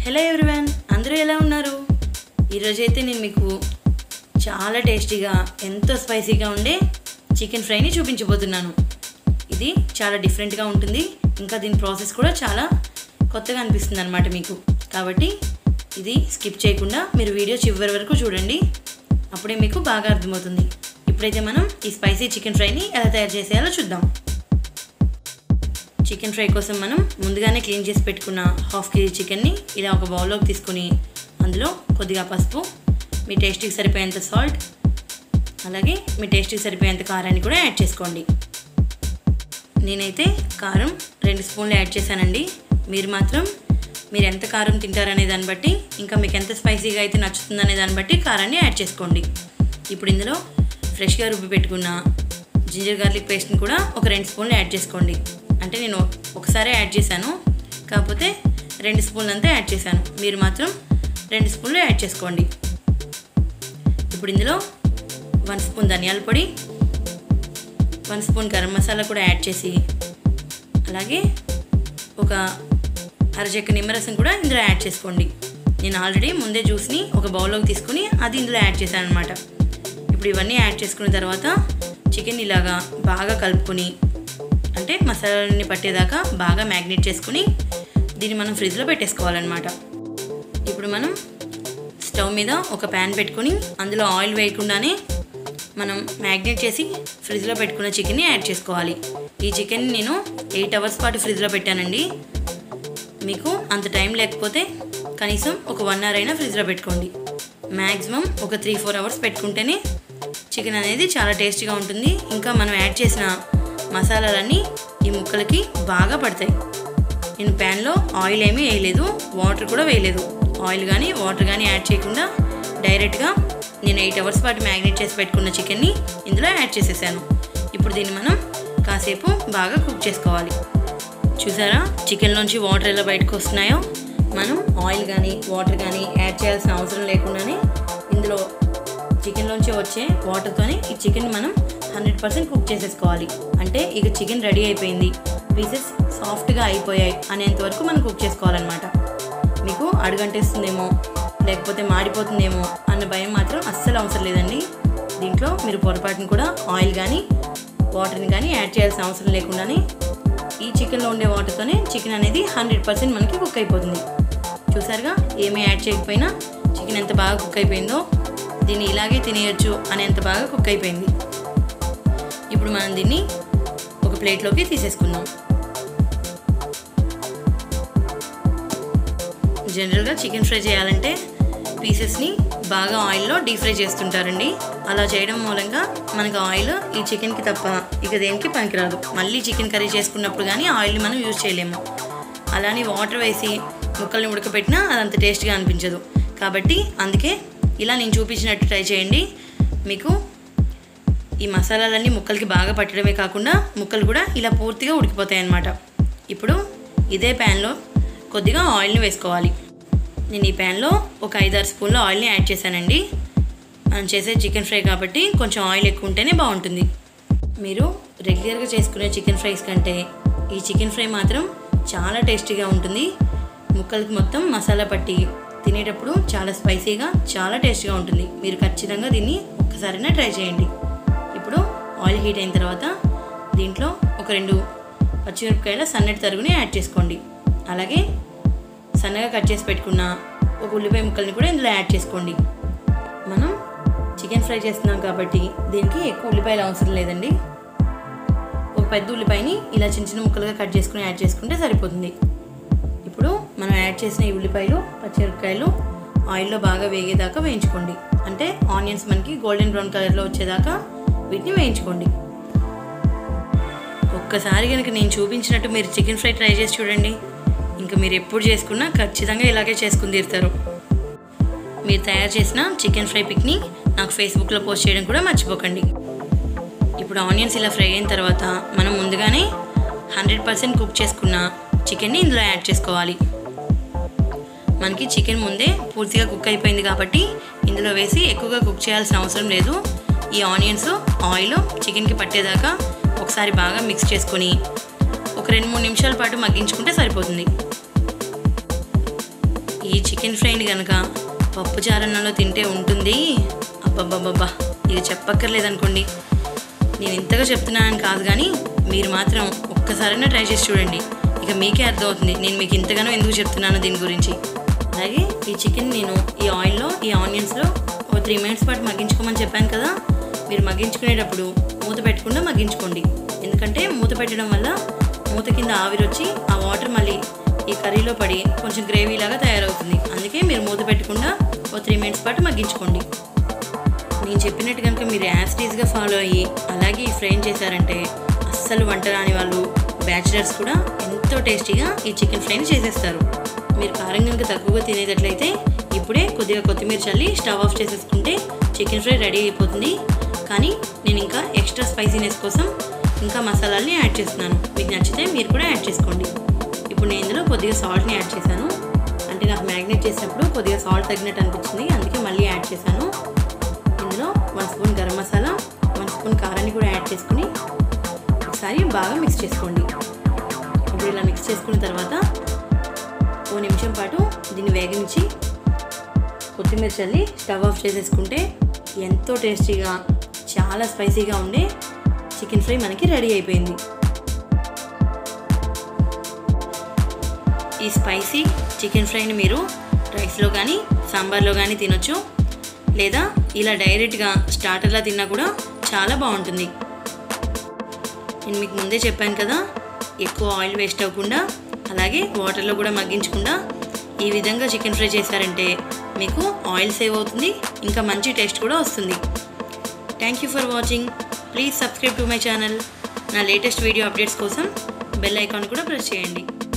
hello everyone అందరూ ఎలా ఉన్నారు ఈరోజైతే నేను మీకు చాలా టేస్టీగా ఎంతో స్పైసీగా ఉండే చికెన్ ఫ్రైని చూపించబోతున్నాను ఇది చాలా డిఫరెంట్గా ఉంటుంది ఇంకా దీని ప్రాసెస్ కూడా చాలా కొత్తగా అనిపిస్తుంది అనమాట మీకు కాబట్టి ఇది స్కిప్ చేయకుండా మీరు వీడియో చివరి వరకు చూడండి అప్పుడే మీకు బాగా అర్థమవుతుంది ఇప్పుడైతే మనం ఈ స్పైసీ చికెన్ ఫ్రైని ఎలా తయారు చేసేయాలో చూద్దాం చికెన్ ఫ్రై కోసం మనం ముందుగానే క్లీన్ చేసి పెట్టుకున్న హాఫ్ కేజీ చికెన్ని ఇలా ఒక బౌల్లోకి తీసుకుని అందులో కొద్దిగా పసుపు మీ టేస్ట్కి సరిపోయేంత సాల్ట్ అలాగే మీ టేస్ట్కి సరిపోయేంత కారాన్ని కూడా యాడ్ చేసుకోండి నేనైతే కారం రెండు స్పూన్లు యాడ్ చేశానండి మీరు మాత్రం మీరు ఎంత కారం తింటారనే దాన్ని బట్టి ఇంకా మీకు ఎంత స్పైసీగా అయితే నచ్చుతుందనే దాన్ని బట్టి కారాన్ని యాడ్ చేసుకోండి ఇప్పుడు ఇందులో ఫ్రెష్గా రుబ్బి పెట్టుకున్న జింజర్ గార్లిక్ పేస్ట్ని కూడా ఒక రెండు స్పూన్లు యాడ్ చేసుకోండి అంటే నేను ఒకసారి యాడ్ చేశాను కాకపోతే రెండు స్పూన్లు అంతా యాడ్ చేశాను మీరు మాత్రం రెండు స్పూన్లు యాడ్ చేసుకోండి ఇప్పుడు ఇందులో వన్ స్పూన్ ధనియాల పొడి వన్ స్పూన్ గరం మసాలా కూడా యాడ్ చేసి అలాగే ఒక అరచెక్క నిమ్మరసం కూడా ఇందులో యాడ్ చేసుకోండి నేను ఆల్రెడీ ముందే జ్యూస్ని ఒక బౌల్లోకి తీసుకుని అది ఇందులో యాడ్ చేశాను అనమాట ఇప్పుడు ఇవన్నీ యాడ్ చేసుకున్న తర్వాత చికెన్ ఇలాగా బాగా కలుపుకొని అంటే మసాలాన్ని పట్టేదాకా బాగా మ్యాగ్నేట్ చేసుకుని దీన్ని మనం ఫ్రిడ్జ్లో పెట్టేసుకోవాలన్నమాట ఇప్పుడు మనం స్టవ్ మీద ఒక ప్యాన్ పెట్టుకొని అందులో ఆయిల్ వేయకుండానే మనం మ్యాగ్నేట్ చేసి ఫ్రిడ్జ్లో పెట్టుకున్న చికెన్ని యాడ్ చేసుకోవాలి ఈ చికెన్ నేను ఎయిట్ అవర్స్ పాటు ఫ్రిడ్జ్లో పెట్టానండి మీకు అంత టైం లేకపోతే కనీసం ఒక వన్ అవర్ అయినా ఫ్రిడ్జ్లో పెట్టుకోండి మ్యాక్సిమం ఒక త్రీ ఫోర్ అవర్స్ పెట్టుకుంటేనే చికెన్ అనేది చాలా టేస్టీగా ఉంటుంది ఇంకా మనం యాడ్ చేసిన మసాలాలన్నీ ఈ ముక్కలకి బాగా పడతాయి నేను ప్యాన్లో ఆయిల్ ఏమీ వేయలేదు వాటర్ కూడా వేయలేదు ఆయిల్ కానీ వాటర్ కానీ యాడ్ చేయకుండా డైరెక్ట్గా నేను ఎయిట్ అవర్స్ పాటు మ్యాగ్నేట్ చేసి పెట్టుకున్న చికెన్ని ఇందులో యాడ్ చేసేసాను ఇప్పుడు దీన్ని మనం కాసేపు బాగా కుక్ చేసుకోవాలి చూసారా చికెన్లోంచి వాటర్ ఎలా బయటకు వస్తున్నాయో మనం ఆయిల్ కానీ వాటర్ కానీ యాడ్ చేయాల్సిన అవసరం లేకుండానే ఇందులో చికెన్లోంచి వచ్చే వాటర్తోనే ఈ చికెన్ మనం హండ్రెడ్ పర్సెంట్ కుక్ చేసేసుకోవాలి అంటే ఇక చికెన్ రెడీ అయిపోయింది పీసెస్ సాఫ్ట్గా అయిపోయాయి అనేంత వరకు మనం కుక్ చేసుకోవాలన్నమాట మీకు అడుగంటేస్తుందేమో లేకపోతే మాడిపోతుందేమో అన్న భయం మాత్రం అస్సలు అవసరం లేదండి దీంట్లో మీరు పొరపాటును కూడా ఆయిల్ కానీ వాటర్ని కానీ యాడ్ చేయాల్సిన అవసరం లేకుండానే ఈ చికెన్లో ఉండే వాటర్తోనే చికెన్ అనేది హండ్రెడ్ పర్సెంట్ మనకి కుక్ అయిపోతుంది చూసారుగా ఏమీ యాడ్ చేయకపోయినా చికెన్ ఎంత బాగా కుక్ అయిపోయిందో దీన్ని ఇలాగే తినేయొచ్చు అనేంత బాగా కుక్ అయిపోయింది ఇప్పుడు మనం దీన్ని ఒక ప్లేట్లోకి తీసేసుకుందాం జనరల్గా చికెన్ ఫ్రై చేయాలంటే పీసెస్ని బాగా ఆయిల్లో డీప్ ఫ్రై చేస్తుంటారండి అలా చేయడం మూలంగా మనకు ఆయిల్ ఈ చికెన్కి తప్ప ఇక దేనికి పనికిరాదు మళ్ళీ చికెన్ కర్రీ చేసుకున్నప్పుడు కానీ ఆయిల్ని మనం యూజ్ చేయలేము అలానే వాటర్ వేసి ముక్కల్ని ఉడకబెట్టినా అది అంత టేస్ట్గా అనిపించదు కాబట్టి అందుకే ఇలా నేను చూపించినట్టు ట్రై చేయండి మీకు ఈ మసాలాలన్నీ ముక్కలకి బాగా పట్టడమే కాకుండా ముక్కలు కూడా ఇలా పూర్తిగా ఉడికిపోతాయి అన్నమాట ఇప్పుడు ఇదే ప్యాన్లో కొద్దిగా ఆయిల్ని వేసుకోవాలి నేను ఈ ప్యాన్లో ఒక ఐదారు స్పూన్ల ఆయిల్ని యాడ్ చేశానండి మనం చేసే చికెన్ ఫ్రై కాబట్టి కొంచెం ఆయిల్ ఎక్కువ ఉంటేనే బాగుంటుంది మీరు రెగ్యులర్గా చేసుకునే చికెన్ ఫ్రైస్ కంటే ఈ చికెన్ ఫ్రై మాత్రం చాలా టేస్టీగా ఉంటుంది ముక్కలకి మొత్తం మసాలా పట్టి తినేటప్పుడు చాలా స్పైసీగా చాలా టేస్టీగా ఉంటుంది మీరు ఖచ్చితంగా దీన్ని ఒక్కసారైనా ట్రై చేయండి ఇప్పుడు ఆయిల్ హీట్ అయిన తర్వాత దీంట్లో ఒక రెండు పచ్చిమిరపకాయల సన్నటి తరుగుని యాడ్ చేసుకోండి అలాగే సన్నగా కట్ చేసి పెట్టుకున్న ఒక ఉల్లిపాయ ముక్కల్ని కూడా ఇందులో యాడ్ చేసుకోండి మనం చికెన్ ఫ్రై చేస్తున్నాం కాబట్టి దీనికి ఎక్కువ ఉల్లిపాయలు అవసరం లేదండి ఒక పెద్ద ఉల్లిపాయని ఇలా చిన్న చిన్న ముక్కలుగా కట్ చేసుకుని యాడ్ చేసుకుంటే సరిపోతుంది ఇప్పుడు మనం యాడ్ చేసిన ఈ ఉల్లిపాయలు పచ్చిమిరపకాయలు ఆయిల్లో బాగా వేగేదాకా వేయించుకోండి అంటే ఆనియన్స్ మనకి గోల్డెన్ బ్రౌన్ కలర్లో వచ్చేదాకా వీటిని వేయించుకోండి ఒక్కసారి కనుక నేను చూపించినట్టు మీరు చికెన్ ఫ్రై ట్రై చేసి చూడండి ఇంకా మీరు ఎప్పుడు చేసుకున్నా ఖచ్చితంగా ఇలాగే చేసుకుని తీరుతారు మీరు తయారు చేసిన చికెన్ ఫ్రై పిక్ని నాకు ఫేస్బుక్లో పోస్ట్ చేయడం కూడా మర్చిపోకండి ఇప్పుడు ఆనియన్స్ ఇలా ఫ్రై అయిన తర్వాత మనం ముందుగానే హండ్రెడ్ పర్సెంట్ కుక్ చేసుకున్న చికెన్ని ఇందులో యాడ్ చేసుకోవాలి మనకి చికెన్ ముందే పూర్తిగా కుక్ అయిపోయింది కాబట్టి ఇందులో వేసి ఎక్కువగా కుక్ చేయాల్సిన అవసరం లేదు ఈ ఆనియన్స్ ఆయిల్ చికెన్కి పట్టేదాకా ఒకసారి బాగా మిక్స్ చేసుకొని ఒక రెండు మూడు నిమిషాల పాటు మగ్గించుకుంటే సరిపోతుంది ఈ ఈ చికెన్ ఫ్రైని కనుక పప్పు చారన్నంలో తింటే ఉంటుంది అబ్బబ్బబ్బబ్బా ఇది చెప్పక్కర్లేదనుకోండి నేను ఇంతగా చెప్తున్నానని కాదు కానీ మీరు మాత్రం ఒక్కసారైనా ట్రై చేసి చూడండి ఇక మీకే అర్థమవుతుంది నేను మీకు ఇంతగానో ఎందుకు చెప్తున్నానో దీని గురించి అలాగే ఈ చికెన్ నేను ఈ ఆయిల్లో ఈ ఆనియన్స్లో ఒక త్రీ మినిట్స్ పాటు మగ్గించుకోమని చెప్పాను కదా మీరు మగ్గించుకునేటప్పుడు మూత పెట్టకుండా మగ్గించుకోండి ఎందుకంటే మూత పెట్టడం వల్ల మూత కింద ఆవిరి వచ్చి ఆ వాటర్ మళ్ళీ ఈ కర్రీలో పడి కొంచెం గ్రేవీ లాగా తయారవుతుంది అందుకే మీరు మూత పెట్టకుండా ఒక త్రీ మినిట్స్ పాటు మగ్గించుకోండి నేను చెప్పినట్టు కనుక మీరు యాస్టీస్గా ఫాలో అయ్యి అలాగే ఈ ఫ్రైన్ చేశారంటే అస్సలు వంట రాని వాళ్ళు బ్యాచిలర్స్ కూడా ఎంతో టేస్టీగా ఈ చికెన్ ఫ్రైని చేసేస్తారు మీరు కారం కనుక తక్కువగా తినేటట్లయితే ఇప్పుడే కొద్దిగా కొత్తిమీర చల్లి స్టవ్ ఆఫ్ చేసేసుకుంటే చికెన్ ఫ్రై రెడీ అయిపోతుంది కానీ నేను ఇంకా ఎక్స్ట్రా స్పైసీనెస్ కోసం ఇంకా మసాలాల్ని యాడ్ చేస్తున్నాను మీకు నచ్చితే మీరు కూడా యాడ్ చేసుకోండి ఇప్పుడు నేను ఇందులో కొద్దిగా సాల్ట్ని యాడ్ చేశాను అంటే నాకు మ్యారినేట్ చేసినప్పుడు కొద్దిగా సాల్ట్ తగ్గినట్టు అనిపించింది అందుకే మళ్ళీ యాడ్ చేశాను ఇందులో one spoon garam masala one spoon కారాన్ని కూడా యాడ్ చేసుకుని ఒకసారి బాగా మిక్స్ చేసుకోండి ఇప్పుడు ఇలా మిక్స్ చేసుకున్న తర్వాత ఓ నిమిషం పాటు దీన్ని వేగించి కొత్తిమీర చల్లి స్టవ్ ఆఫ్ చేసేసుకుంటే ఎంతో టేస్టీగా చాలా స్పైసీగా ఉండే చికెన్ ఫ్రై మనకి రెడీ అయిపోయింది ఈ స్పైసీ చికెన్ ఫ్రైని మీరు రైస్లో కానీ సాంబార్లో కానీ తినొచ్చు లేదా ఇలా డైరెక్ట్గా స్టార్టర్లా తిన్నా కూడా చాలా బాగుంటుంది నేను మీకు ముందే చెప్పాను కదా ఎక్కువ ఆయిల్ వేస్ట్ అవ్వకుండా అలాగే వాటర్లో కూడా మగ్గించకుండా ఈ విధంగా చికెన్ ఫ్రై చేశారంటే మీకు ఆయిల్ సేవ్ అవుతుంది ఇంకా మంచి టేస్ట్ కూడా వస్తుంది thank you for watching please subscribe to my channel నా లేటెస్ట్ వీడియో అప్డేట్స్ కోసం బెల్ ఐకాన్ కూడా ప్రెస్ చేయండి